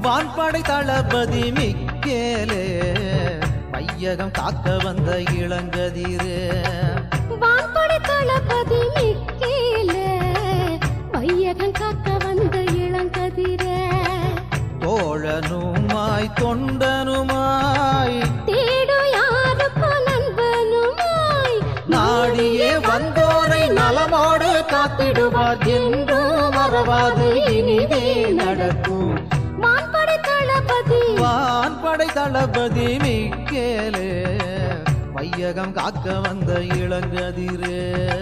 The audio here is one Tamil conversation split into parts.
வான்படை தளபதி மிக்கேலே வையகம் காக்க வந்த இளங்கதிரே வான்படை தளபதி மிக்கேல வையகம் காக்க வந்த இளங்கதிர தோழனுமாய் தொண்டனுமாய் தேடு யாருக்கோ நண்பனுமாய் நாடியே வந்தோரை நலமோடு காத்திடுவார் என்றும் மறவாது இனிதே நடக்கும் வான்படை தளபதி வான்படை தளபதி மிக்கேலே வையகம் காக்க வந்த இளங்கதிரே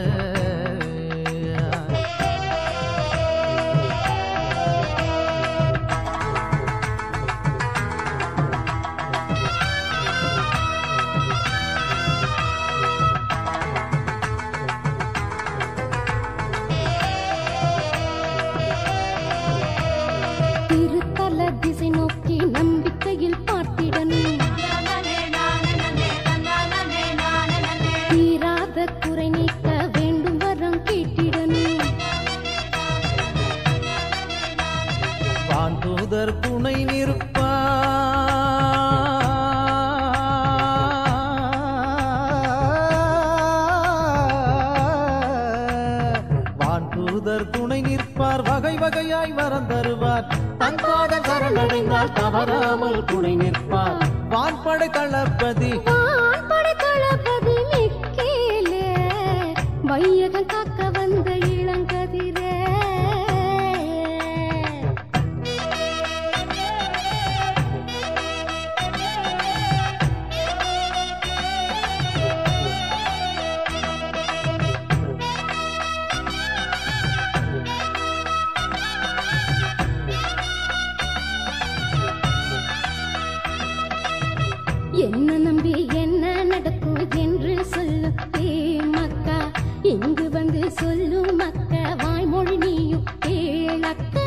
திருத்தல திசை நோக்கி நம்பிக்கையில் பார்த்திடணும் தீராத குறை நீக்க வேண்டும் வரம் கேட்டிடணும் வான்தூதர் துணை நிற்பார் வான்தூதர் துணை நிற்பார் வகை வகையாய் வரம் தருவார் தன் பாதம் சரணடைந்தால் தவறாமல் துணை நிற்பார் வான்படை தளபதி வான்படை தளபதி மிக்கேலே வையகம் காக்க வந்த இளங்கதிரே என்ன நம்பி என்ன நடக்கும் என்று சொல்லு ஏ மக்கா இங்கு வந்து சொல்லு மக்கா வாய்மொழி நீயும் கேளக்கா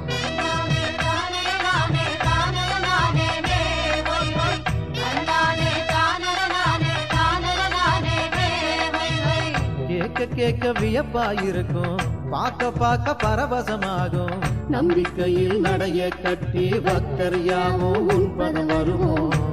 கேட்க கேட்க வியப்பாயிருக்கும் பார்க்க பார்க்க பரவசமாகும் நம்பிக்கையில் நடைய கட்டி பக்தர் யாவும் உன்பதம் வருவோம்